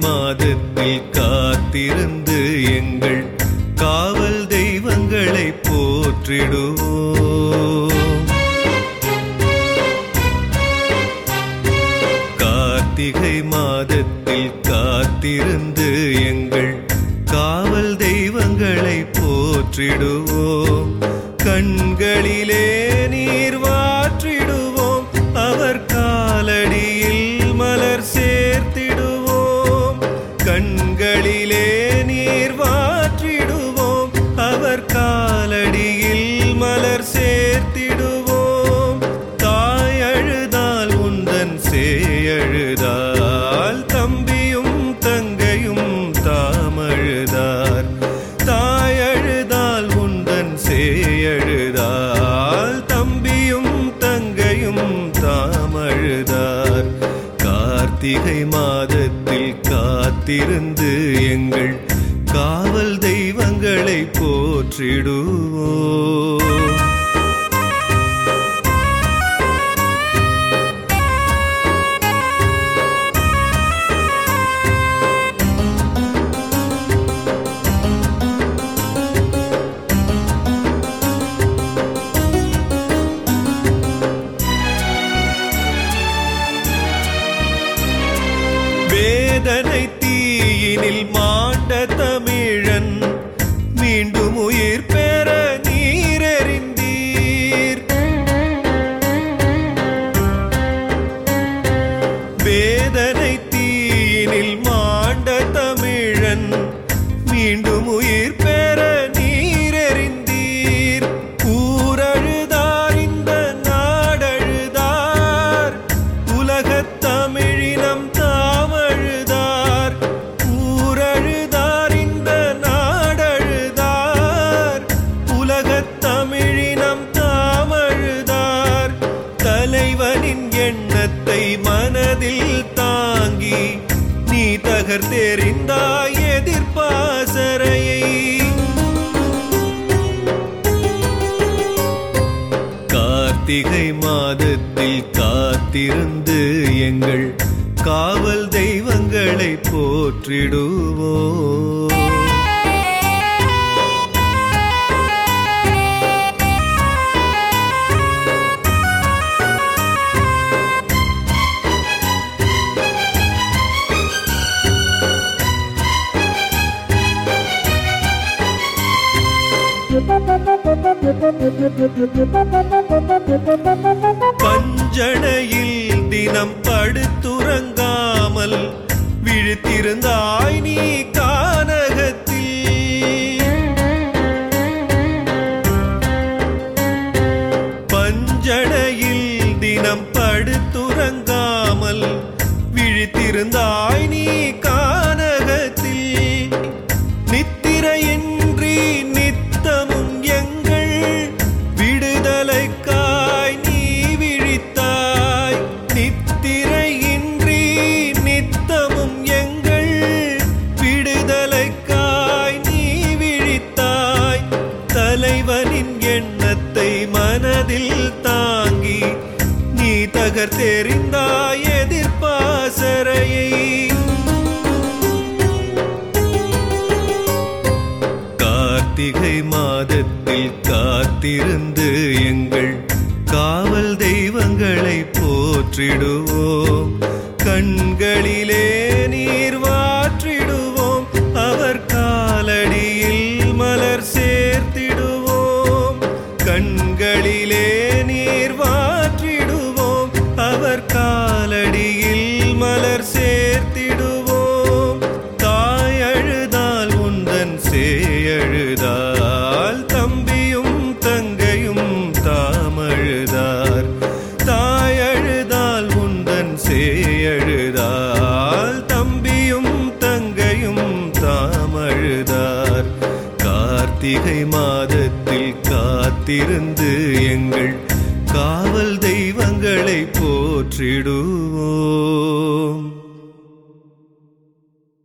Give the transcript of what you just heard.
மாதத்தில் காத்திருந்து எங்கள் காவல் தெய்வங்களை போற்றிடுவோம் கார்த்திகை மாதத்தில் காத்திருந்து எங்கள் காவல் தெய்வங்களை போற்றிடுவோம் கண்களிலே நீர் வாற்றிடுவோம் அவர் காலடியில் மலர் சேர்த்திடுவோம் கண்களிலே நீர் வாற்றிடுவோம் அவர் காலடியில் மலர் சேர்த்திடுவோம் தாய் அழுதால் உந்தன் சேயழுதால் தம்பியும் தங்கையும் தாமழுதார் தாய் அழுதால் உந்தன் சேயழுதால் தம்பியும் தங்கையும் தாமழுதார் கார்த்திகை மாதத்தில் காத்திருந்து எங்கள் காவல் தெய்வங்களை போற்றிடுவோம் வேதனை தீயினில் மாண்ட தமிழன் மீண்டும் உயிர் பெற நீரெறிந்தீர் வேதனை தீயினில் மாண்ட தமிழன் மீண்டும் உயிர் பெற நீரெறிந்தீர் ஊரழுதார் இந்த நாடழுதார் உலகத் தமிழினம் தாமழுதார் ஊரழுதார் இந்த நாடழுதார் உலகத் தமிழினம் தாமழுதார் தலைவனின் எண்ணத்தை மனதில் தாங்கி நீ தகர்த்தெறிந்தாய் எதிர்பாசரையை கார்த்திகை மாதத்தில் காத்திருந்து எங்கள் காவல் தெய்வங்களை போற்றிடுவோம் பஞ்சணையில் தினம் படுத்துறங்காமல் விழித்திருந்தாய் நீ கானகத்தில் பஞ்சணையில் தினம் படுத்துறங்காமல் விழித்திருந்தாய் நீ கானகத்தில் நித்திரையின்றி நித்தமும் எங்கள் விடுதலைக்காய் நீ விழித்தாய் நித்திரையின்றி நித்தமும் எங்கள் விடுதலைக்காய் நீ விழித்தாய் தலைவனின் எண்ணத்தை மனதில் தாங்கி நீ தகர்த்தெறிந்தாய் எதிர்பாசரையை கார்த்திகை மாதத்தில் காத்திருந்து எங்கள் காவல் தெய்வங்களை போற்றிடுவோம் கண்களிலே நீர் வாற்றிடுவோம் அவர் காலடியில் மலர் சேர்த்திடுவோம் கண்களிலே நீர் வாற்றிடுவோம் அவர் காலடியில் மலர் சேர்த்திடுவோம் தாய் அழுதால் உந்தன் சேயழுதால் தம்பியும் தங்கையும் தாமழுதார் தாய் அழுதால் உந்தன் சேயழுதால் தம்பியும் தங்கையும் தாமழுதார் கார்த்திகை மாதத்தில் காத்திருந்து எங்கள் காவல் தெய்வங்களை போற்றிடுவோம்